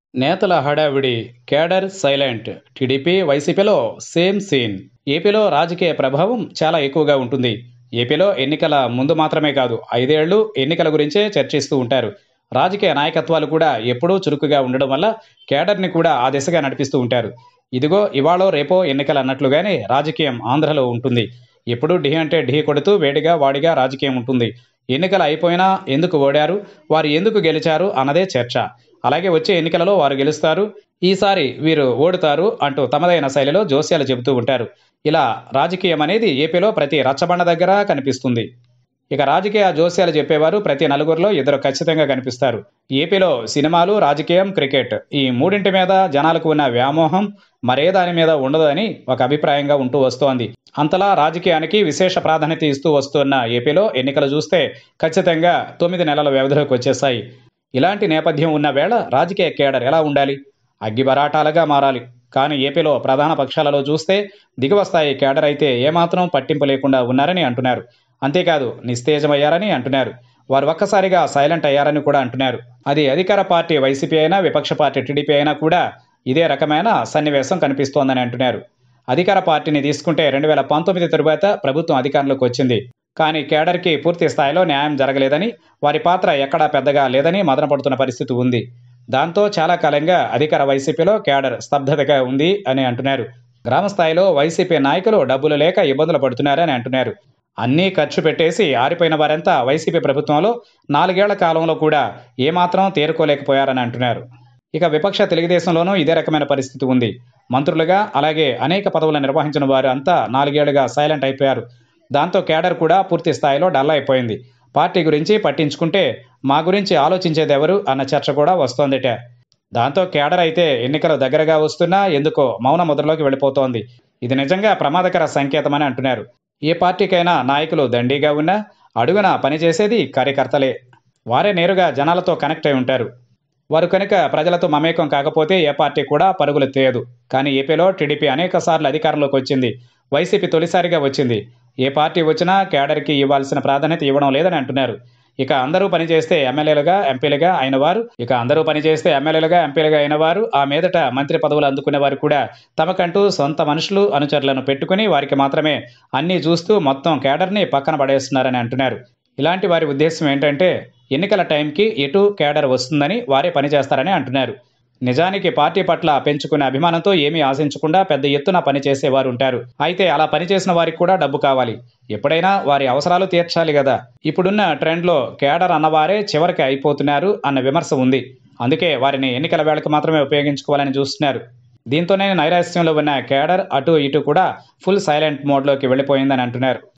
నేతల హడావిడి cadre silent TDP వైసీపీలో సేమ్ సీన్ ఏపీలో రాజకీయ ప్రభావం చాలా ఎక్కువగా ఉంటుంది ఏపీలో ఎన్నికల ముందు మాత్రమే కాదు ఐదేళ్లు ఎన్నికల గురించే చర్చిస్తూ ఉంటారు రాజకీయ నాయకత్వాలు కూడా ఎప్పుడూ చురుకుగా ఉండడం వల్ల కేడర్ని కూడా ఆ దిశగా నడిపిస్తూ ఉంటారు ఇదిగో ఇవాళో రేపో ఎన్నికలు అన్నట్లుగానే రాజకీయం ఆంధ్రలో ఉంటుంది ఎప్పుడు ఢీ అంటే ఢీ కొడుతూ వేడిగా వాడిగా రాజకీయం ఉంటుంది ఎన్నికలు అయిపోయినా ఎందుకు ఓడారు వారు ఎందుకు గెలిచారు అన్నదే చర్చ అలాగే వచ్చే ఎన్నికలలో వారు గెలుస్తారు ఈసారి వీరు ఓడుతారు అంటూ తమదైన శైలిలో జోస్యాలు చెబుతూ ఉంటారు ఇలా రాజకీయం అనేది ఏపీలో ప్రతి రచ్చబండ దగ్గర కనిపిస్తుంది ఇక రాజకీయ జోస్యాలు చెప్పేవారు ప్రతి నలుగురిలో ఇద్దరు ఖచ్చితంగా కనిపిస్తారు ఏపీలో సినిమాలు రాజకీయం క్రికెట్ ఈ మూడింటి మీద జనాలకు ఉన్న వ్యామోహం మరే దాని మీద ఉండదు అని ఒక అభిప్రాయంగా ఉంటూ వస్తోంది అంతలా రాజకీయానికి విశేష ప్రాధాన్యత ఇస్తూ వస్తున్న ఏపీలో ఎన్నికలు చూస్తే ఖచ్చితంగా తొమ్మిది నెలల వ్యవధిలోకి వచ్చేసాయి ఇలాంటి నేపథ్యం ఉన్న వేళ రాజకీయ కేడర్ ఎలా ఉండాలి అగ్గిబరాటాలుగా మారాలి కానీ ఏపీలో ప్రధాన పక్షాలలో చూస్తే దిగువ స్థాయి కేడర్ అయితే ఏమాత్రం పట్టింపు లేకుండా ఉన్నారని అంటున్నారు అంతేకాదు నిస్తేజమయ్యారని అంటున్నారు వారు ఒక్కసారిగా సైలెంట్ అయ్యారని కూడా అంటున్నారు అది అధికార పార్టీ వైసీపీ అయినా విపక్ష పార్టీ టీడీపీ అయినా కూడా ఇదే రకమైన సన్నివేశం కనిపిస్తోందని అంటున్నారు అధికార పార్టీని తీసుకుంటే రెండు వేల పంతొమ్మిది తరువాత ప్రభుత్వం అధికారంలోకి వచ్చింది కానీ కేడర్కి పూర్తి స్థాయిలో న్యాయం జరగలేదని వారి పాత్ర ఎక్కడా పెద్దగా లేదని మదనపడుతున్న పరిస్థితి ఉంది దాంతో చాలా కాలంగా అధికార వైసీపీలో కేడర్ స్తబ్దతగా ఉంది అని అంటున్నారు గ్రామ స్థాయిలో వైసీపీ నాయకులు డబ్బులు లేక ఇబ్బందులు పడుతున్నారని అంటున్నారు అన్నీ ఖర్చు పెట్టేసి ఆరిపోయిన వారంతా వైసీపీ ప్రభుత్వంలో నాలుగేళ్ల కాలంలో కూడా ఏమాత్రం తేరుకోలేకపోయారని అంటున్నారు ఇక విపక్ష తెలుగుదేశంలోనూ ఇదే రకమైన పరిస్థితి ఉంది మంత్రులుగా అలాగే అనేక పదవులు నిర్వహించిన వారు అంతా నాలుగేళ్లుగా సైలెంట్ అయిపోయారు దాంతో కేడర్ కూడా పూర్తి స్థాయిలో డల్ అయిపోయింది పార్టీ గురించి పట్టించుకుంటే మా గురించి ఆలోచించేది ఎవరు అన్న చర్చ కూడా వస్తోందిట దాంతో కేడర్ అయితే ఎన్నికలు దగ్గరగా వస్తున్నా ఎందుకో మౌన ముద్రలోకి వెళ్ళిపోతోంది ఇది నిజంగా ప్రమాదకర సంకేతమని అంటున్నారు ఏ పార్టీకైనా నాయకులు దండిగా ఉన్నా అడుగున పనిచేసేది కార్యకర్తలే వారే నేరుగా జనాలతో కనెక్ట్ అయి ఉంటారు వారు కనుక ప్రజలతో మమేకం కాకపోతే ఏ పార్టీ కూడా పరుగులు తీయదు కానీ ఏపీలో టీడీపీ అనేక సార్లు అధికారంలోకి వచ్చింది వైసీపీ తొలిసారిగా వచ్చింది ఏ పార్టీ వచ్చినా కేడర్కి ఇవ్వాల్సిన ప్రాధాన్యత ఇవ్వడం లేదని అంటున్నారు ఇక అందరూ పనిచేస్తే ఎమ్మెల్యేలుగా ఎంపీలుగా అయిన వారు ఇక అందరూ పనిచేస్తే ఎమ్మెల్యేలుగా ఎంపీలుగా అయిన వారు ఆ మీదట మంత్రి పదవులు అందుకునే వారు కూడా తమకంటూ సొంత మనుషులు అనుచరులను పెట్టుకుని వారికి మాత్రమే అన్నీ చూస్తూ మొత్తం కేడర్ని పక్కన పడేస్తున్నారని అంటున్నారు ఇలాంటి వారి ఉద్దేశం ఏంటంటే ఎన్నికల టైంకి ఎటు కేడర్ వస్తుందని వారే పనిచేస్తారని అంటున్నారు నిజానికి పార్టీ పట్ల పెంచుకునే అభిమానంతో ఏమీ ఆశించకుండా పెద్ద ఎత్తున పనిచేసేవారు ఉంటారు అయితే అలా పనిచేసిన వారికి కూడా డబ్బు కావాలి ఎప్పుడైనా వారి అవసరాలు తీర్చాలి కదా ఇప్పుడున్న ట్రెండ్లో కేడర్ అన్నవారే చివరికి అయిపోతున్నారు అన్న విమర్శ ఉంది అందుకే వారిని ఎన్నికల వేళకు మాత్రమే ఉపయోగించుకోవాలని చూస్తున్నారు దీంతోనే నైరాశ్యంలో ఉన్న కేడర్ అటు ఇటు కూడా ఫుల్ సైలెంట్ మోడ్లోకి వెళ్ళిపోయిందని అంటున్నారు